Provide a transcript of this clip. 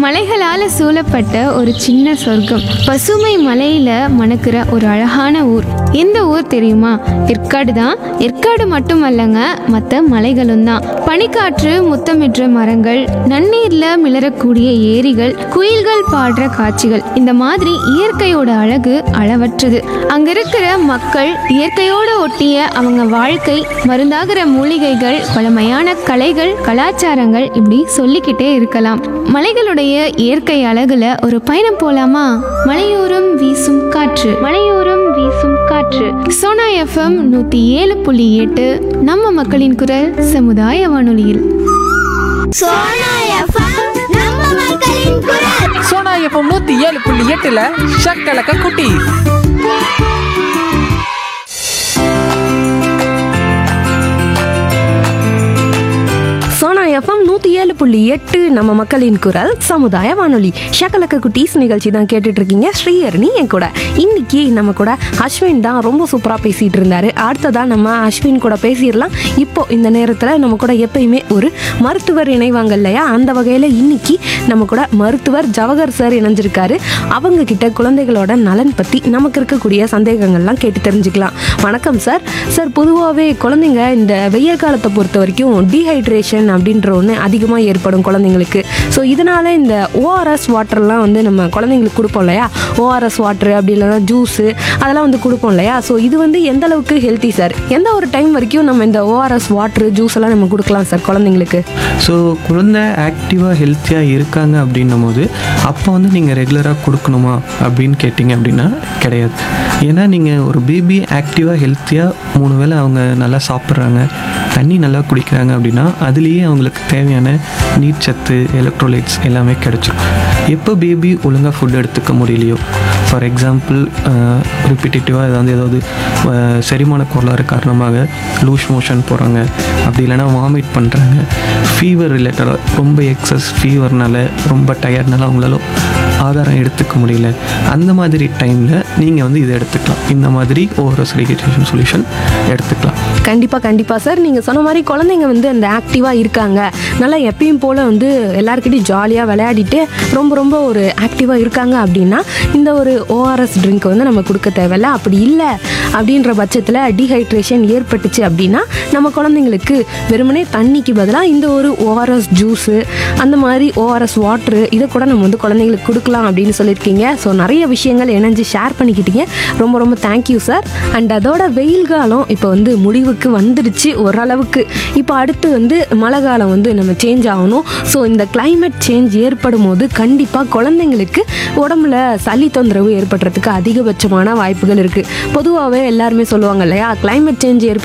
மலைகளால சூழப்பட்ட ஒரு சின்ன சொர்க்கம் பசுமை மலையில மணக்கிற ஒரு அழகான ஊர் எந்த ஊர் தெரியுமா ஏற்காடு தான் ஏற்காடு மட்டுமல்லங்க மற்ற மலைகளும் தான் பனிக்காற்று முத்தமிடுற மரங்கள் நன்னீர்ல மிளறக்கூடிய ஏரிகள் குயில்கள் பாடுற காட்சிகள் இந்த மாதிரி இயற்கையோட அழகு அளவற்றது அங்க இருக்கிற மக்கள் இயற்கையோட ஒட்டிய அவங்க வாழ்க்கை மருந்தாகிற மூலிகைகள் பழமையான கலைகள் கலாச்சாரங்கள் இப்படி சொல்லிக்கிட்டே இருக்கலாம் மலைகளுடைய இயற்கை அழகுல ஒரு பயணம் போலாமா மலையோரம் வீசும் காற்று மலையோரம் வீசும் காற்று சோனா எஃப்எம் நூத்தி ஏழு புள்ளி எட்டு நம்ம மக்களின் குரல் சமுதாய வானொலியில் சோனா எஃப்எம் நம்ம மக்களின் குரல் சோனா எஃப்எம் நூத்தி ஏழு புள்ளி எட்டுல ஷக்கலக்க குட்டி சோனா எஃப்எம் நூற்றி ஏழு புள்ளி எட்டு நம்ம மக்களின் குரல் சமுதாய வானொலி ஷக்கலக்க குட்டீஸ் நிகழ்ச்சி தான் கேட்டுட்டு இருக்கீங்க ஸ்ரீஹரணி என் கூட இன்னைக்கு நம்ம கூட அஸ்வின் தான் ரொம்ப சூப்பராக பேசிட்டு இருந்தாரு அடுத்ததா நம்ம அஸ்வின் கூட பேசிடலாம் இப்போ இந்த நேரத்தில் நம்ம கூட எப்பயுமே ஒரு மருத்துவர் இணைவாங்க இல்லையா அந்த வகையில் இன்னைக்கு நம்ம கூட மருத்துவர் ஜவஹர் சார் இணைஞ்சிருக்காரு அவங்க கிட்ட குழந்தைகளோட நலன் பற்றி நமக்கு இருக்கக்கூடிய சந்தேகங்கள்லாம் கேட்டு தெரிஞ்சுக்கலாம் வணக்கம் சார் சார் பொதுவாகவே குழந்தைங்க இந்த வெய்ய காலத்தை பொறுத்த வரைக்கும் டீஹைட்ரேஷன் அப்படின்ற ஒன்று அதிகமாக ஏற்படும் குழந்தைங்களுக்கு ஸோ இதனால இந்த ஓஆர்எஸ் வாட்டர்லாம் வந்து நம்ம குழந்தைங்களுக்கு கொடுப்போம் இல்லையா ஓஆர்எஸ் வாட்டர் அப்படி இல்லைன்னா ஜூஸு அதெல்லாம் வந்து கொடுப்போம் இல்லையா ஸோ இது வந்து எந்த அளவுக்கு ஹெல்த்தி சார் எந்த ஒரு டைம் வரைக்கும் நம்ம இந்த ஓஆர்எஸ் வாட்டர் ஜூஸ் எல்லாம் நம்ம கொடுக்கலாம் சார் குழந்தைங்களுக்கு ஸோ குழந்தை ஆக்டிவாக ஹெல்த்தியாக இருக்காங்க அப்படின்னும் போது அப்போ வந்து நீங்கள் ரெகுலராக கொடுக்கணுமா அப்படின்னு கேட்டிங்க அப்படின்னா கிடையாது ஏன்னா நீங்கள் ஒரு பேபி ஆக்டிவாக ஹெல்த்தியாக மூணு வேளை அவங்க நல்லா சாப்பிட்றாங்க தண்ணி நல்லா குடிக்கிறாங்க அப்படின்னா அதுலேயே அவங்களுக்கு தேவையான நீர்ச்சத்து எலக்ட்ரோலைட்ஸ் எல்லாமே கிடைச்சிரும் எப்போ பேபி ஒழுங்காக ஃபுட் எடுத்துக்க முடியலையோ ஃபார் எக்ஸாம்பிள் ரிப்பிட்டேட்டிவாக ஏதாவது ஏதாவது அஹ், செரிமான கோளாறு காரணமாக லூஸ் மோஷன் போகிறாங்க அப்படி இல்லைன்னா வாமிட் பண்ணுறாங்க ஃபீவர் ரிலேட்டடாக ரொம்ப எக்ஸஸ் ஃபீவர்னால ரொம்ப டயர்ட்னால அவங்களால ஆதாரம் எடுத்துக்க முடியல அந்த மாதிரி டைமில் நீங்கள் வந்து இதை எடுத்துக்கலாம் இந்த மாதிரி ஓவரஸ் ரீஹைட்ரேஷன் சொல்யூஷன் எடுத்துக்கலாம் கண்டிப்பாக கண்டிப்பாக சார் நீங்கள் சொன்ன மாதிரி குழந்தைங்க வந்து அந்த ஆக்டிவாக இருக்காங்க நல்லா எப்பயும் போல் வந்து எல்லாருக்கிட்டையும் ஜாலியாக விளையாடிட்டு ரொம்ப ரொம்ப ஒரு ஆக்டிவாக இருக்காங்க அப்படின்னா இந்த ஒரு ஓஆர்எஸ் ட்ரிங்க் வந்து நம்ம கொடுக்க தேவையில்ல அப்படி இல்லை அப்படின்ற பட்சத்தில் டீஹைட்ரேஷன் ஏற்பட்டுச்சு அப்படின்னா நம்ம குழந்தைங்களுக்கு வெறுமனே தண்ணிக்கு பதிலாக இந்த ஒரு ஓஆர்எஸ் ஜூஸு அந்த மாதிரி ஓஆர்எஸ் வாட்ரு இதை கூட நம்ம வந்து குழந்தைங்களுக்கு கொடுக்கலாம் அப்படின்னு சொல்லியிருக்கீங்க ஸோ நிறைய விஷயங்கள் இணைஞ்சு ஷேர் பண்ணிக்கிட்டீங்க ரொம்ப ரொம்ப தேங்க்யூ சார் அண்ட் அதோட வெயில் காலம் இப்போ வந்து முடிவுக்கு வந்துடுச்சு ஓரளவுக்கு இப்போ அடுத்து வந்து மழை காலம் வந்து நம்ம சேஞ்ச் ஆகணும் ஸோ இந்த climate சேஞ்ச் ஏற்படும் போது கண்டிப்பாக குழந்தைங்களுக்கு உடம்புல சளி தொந்தரவு ஏற்படுறதுக்கு அதிகபட்சமான வாய்ப்புகள் இருக்குது பொதுவாகவே எல்லாருமே சொல்லுவாங்க இல்லையா climate சேஞ்ச் ஏற்ப